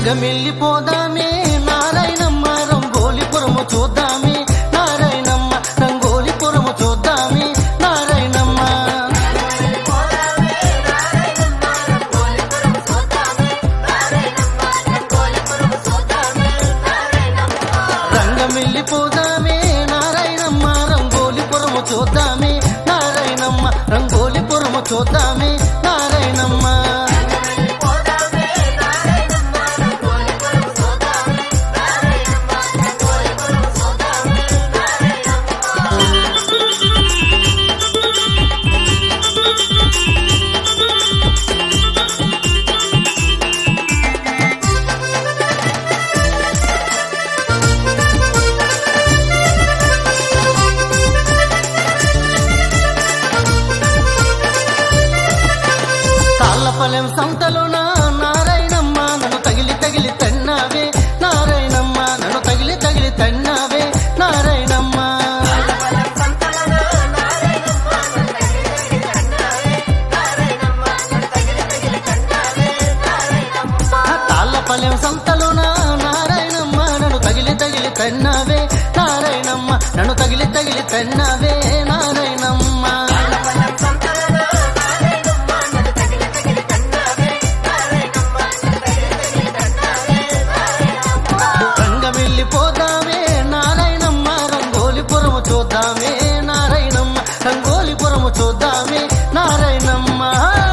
రంగమెల్లిపోదామే నారాయణమ్మ రంగోలిపురము చూద్దామే నారాయణమ్మ రంగోలిపురము చూద్దామే నారాయణమ్మ రంగమెల్లిపోదామే నారాయణమ్మ రంగోలిపురము చూద్దామే నారాయణమ్మ రంగోలిపురము చూద్దామే నారాయణమ్మ తాళ్ళపల్లెం సంతలో నా నారాయణమ్మ నన్ను తగిలి తగిలి తన్నావే నారాయణమ్మ నన్ను తగిలి తగిలి తన్నావే నారాయణమ్మ తాళ్ళపల్లెం సంతలో నా నారాయణమ్మ నన్ను తగిలి తగిలి తన్నావే నారాయణమ్మ నన్ను తగిలి తగిలి తన్నావే నారాయణమ్మ రంగమెల్లిపోదామే నారాయణమ్మ రంగోలిపురము చూద్దామే నారాయణమ్మ రంగోలిపురము చూద్దామే నారాయణమ్మ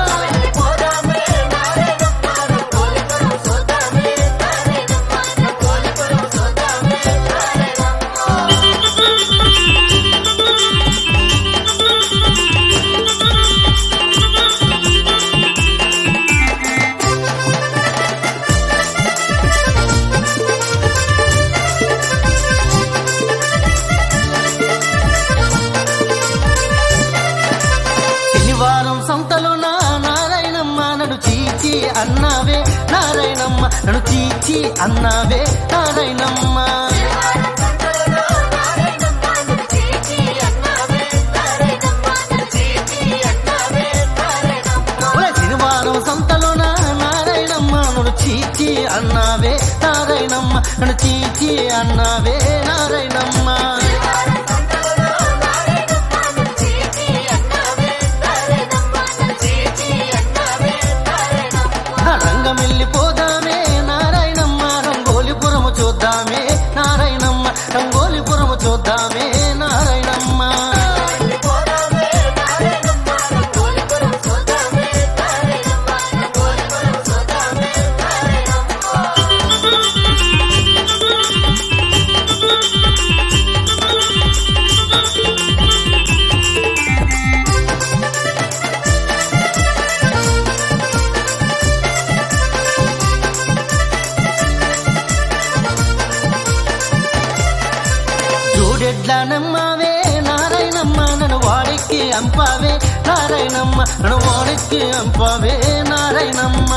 శనివారం సంతలో నా నారాయణమ్మ నన్ను చీచి అన్నావే నారాయణమ్మ నన్ను చీచి అన్నావే నారాయణమ్మ ఒరే శనివారం సంతలో నా నారాయణమ్మ నన్ను చీచి అన్నావే నారాయణమ్మ నన్ను చీచి అన్నావే నారాయణమ్మ రంగమెల్లిపోదామే నారాయణమ్మ రంగోలిపురము చూద్దామే నారాయణమ్మ రంగోలిపురము చూద్దామే నారాయణమ్మ జోడెడ్లనమ్మావే నారాయణమ్మ నన్ను వాడికి అంపావే నారాయణమ్మ నన్ను వాడికి అంపావే నారాయణమ్మ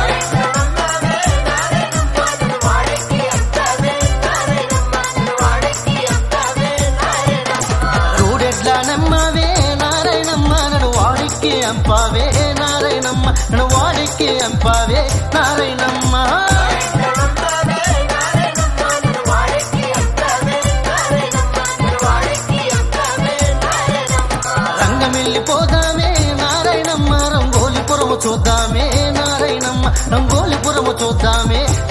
జోడెడ్లనమ్మావే నారాయణమ్మ నన్ను వాడికి అంపావే నారాయణమ్మ నన్ను వాడికి అంపావే నారాయణమ్మ రంగమెల్లిపోదామే నారాయణమ్మ రంగోలిపురము చూద్దామే నారాయణమ్మ రంగోలిపురము చూద్దామే